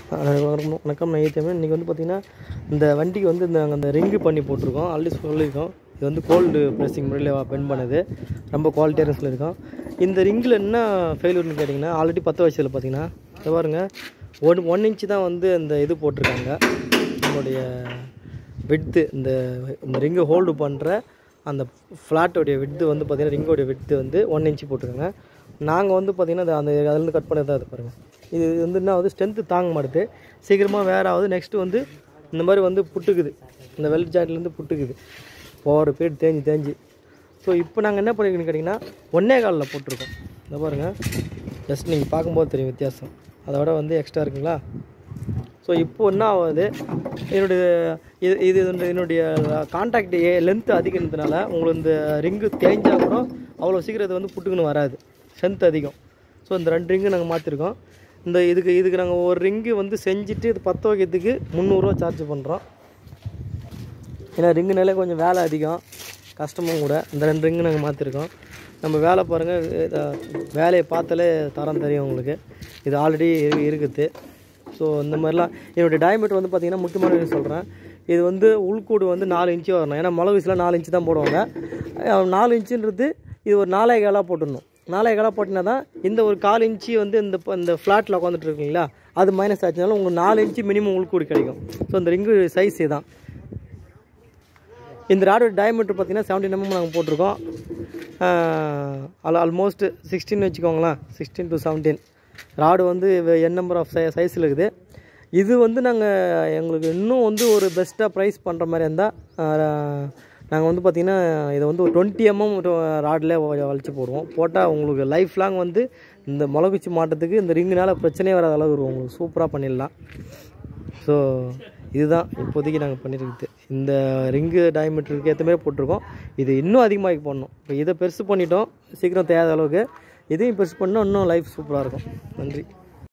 வணக்கம் வணக்கம் நான் ஏடிஎம் இன்றைக்கி வந்து பார்த்திங்கன்னா இந்த வண்டிக்கு வந்து நாங்கள் அந்த ரிங்கு பண்ணி போட்டிருக்கோம் ஆல்ரெடி சொல்லியிருக்கோம் இது வந்து கோல்டு ப்ரெஸ்ஸிங் முறையில் பென் பண்ணது ரொம்ப குவாலிட்டியாக சொல்லியிருக்கோம் இந்த ரிங்கில் என்ன ஃபெயிலூர்னு கேட்டிங்கன்னா ஆல்ரெடி பத்து வயசில் பார்த்தீங்கன்னா இதை பாருங்க ஒன் ஒன் இன்ச்சு தான் வந்து இந்த இது போட்டிருக்காங்க நம்மளுடைய விட்த்து இந்த இந்த ரிங்கை ஹோல்டு பண்ணுற அந்த ஃப்ளாட்டோடைய விட்த்து வந்து பார்த்திங்கன்னா ரிங்கோடைய விட்த்து வந்து ஒன் இன்ச்சு போட்டிருக்காங்க நாங்கள் வந்து பார்த்திங்கன்னா அது அந்த அதுலேருந்து கட் பண்ணது தான் அது பாருங்கள் இது வந்து என்ன ஆகுது ஸ்ட்ரென்த்து தாங்க மாட்டுது சீக்கிரமாக வேற ஆகுது நெக்ஸ்ட்டு வந்து இந்த மாதிரி வந்து புட்டுக்குது இந்த வெல்ட் ஜாயிண்ட்லேருந்து புட்டுக்குது ஒவ்வொரு பீரியட் தேஞ்சு தேஞ்சு ஸோ இப்போ நாங்கள் என்ன பண்ணிருக்கோன்னு கேட்டிங்கன்னா ஒன்னே காலில் போட்டிருக்கோம் இந்த பாருங்கள் ஜஸ்ட் நீங்கள் பார்க்கும்போது தெரியும் வித்தியாசம் அதை விட வந்து எக்ஸ்ட்ரா இருக்குங்களா ஸோ இப்போ என்ன ஆகுது என்னுடைய இது இது வந்து என்னுடைய கான்டாக்ட் லென்த்து அதிகன்றதுனால உங்களுக்கு இந்த ரிங்கு தேய்ஞ்சால் கூட அவ்வளோ சீக்கிரம் இது வந்து புட்டுக்குன்னு வராது ஸ்ட்ரென்த் அதிகம் ஸோ இந்த ரெண்டு ரிங்கு நாங்கள் மாற்றிருக்கோம் இந்த இதுக்கு இதுக்கு நாங்கள் ஒரு ரிங்கு வந்து செஞ்சுட்டு இது பற்ற வைக்கிறதுக்கு முந்நூறுரூவா சார்ஜ் பண்ணுறோம் ஏன்னா ரிங்குனாலே கொஞ்சம் வேலை அதிகம் கஷ்டமும் கூட இந்த ரெண்டு ரிங்கு நாங்கள் மாற்றிருக்கோம் நம்ம வேலை பாருங்கள் இத வேலையை பார்த்தாலே தரம் தெரியும் உங்களுக்கு இது ஆல்ரெடி இருக்குது ஸோ இந்த மாதிரிலாம் என்னுடைய டயமீட்டர் வந்து பார்த்திங்கன்னா முக்கியமான விஷயம் சொல்கிறேன் இது வந்து உள்கூடு வந்து நாலு இன்ச்சு வரணும் ஏன்னா மிளகு வயசில் நாலு இன்ச்சு தான் போடுவாங்க அஹ் நாலு இன்ச்சுன்றது இது ஒரு நாலே காலாக போட்டுடணும் நாலே காலாக போட்டினா தான் இந்த ஒரு கால் இன்ச்சு வந்து இந்த ப- இந்த ஃப்ளாட்டில் உட்காந்துட்டு இருக்கீங்களா அது மைனஸ் ஆச்சுனாலும் உங்களுக்கு நாலு இன்ச்சு மினிமம் உள்கூடு கிடைக்கும் ஸோ இந்த ரிங்கு சைஸ் தான் இந்த ராடோட டயமீட்டர் பார்த்தீங்கன்னா செவன்டீன் எம்எம் நாங்கள் போட்டிருக்கோம் ஆல் ஆல்மோஸ்ட் சிக்ஸ்டீன் வச்சுக்கோங்களேன் சிக்ஸ்டீன் டு செவன்டீன் ராடு வந்து என் நம்பர் ஆஃப் சை சைஸில் இருக்குது இது வந்து நாங்கள் எங்களுக்கு இன்னும் வந்து ஒரு பெஸ்ட்டாக ப்ரைஸ் பண்ணுற மாதிரி இருந்தால் நாங்கள் வந்து பார்த்திங்கன்னா இதை வந்து ஒரு டுவெண்ட்டி எம்எம் ராடில் வளைச்சி போடுவோம் போட்டால் உங்களுக்கு லைஃப் லாங் வந்து இந்த முளகுச்சி மாட்டத்துக்கு இந்த ரிங்குனால பிரச்சனையே வராத அளவு இருக்கும் உங்களுக்கு சூப்பராக பண்ணிடலாம் ஸோ இதுதான் இப்போதைக்கு நாங்கள் பண்ணியிருக்குது இந்த ரிங்கு டயமீட்டருக்கு ஏற்ற மாதிரி போட்டிருக்கோம் இது இன்னும் அதிகமாகி போடணும் இப்போ இதை பெருசு பண்ணிட்டோம் சீக்கிரம் தேவையான அளவுக்கு இதையும் பெருசு பண்ணால் இன்னும் லைஃப் சூப்பராக இருக்கும் நன்றி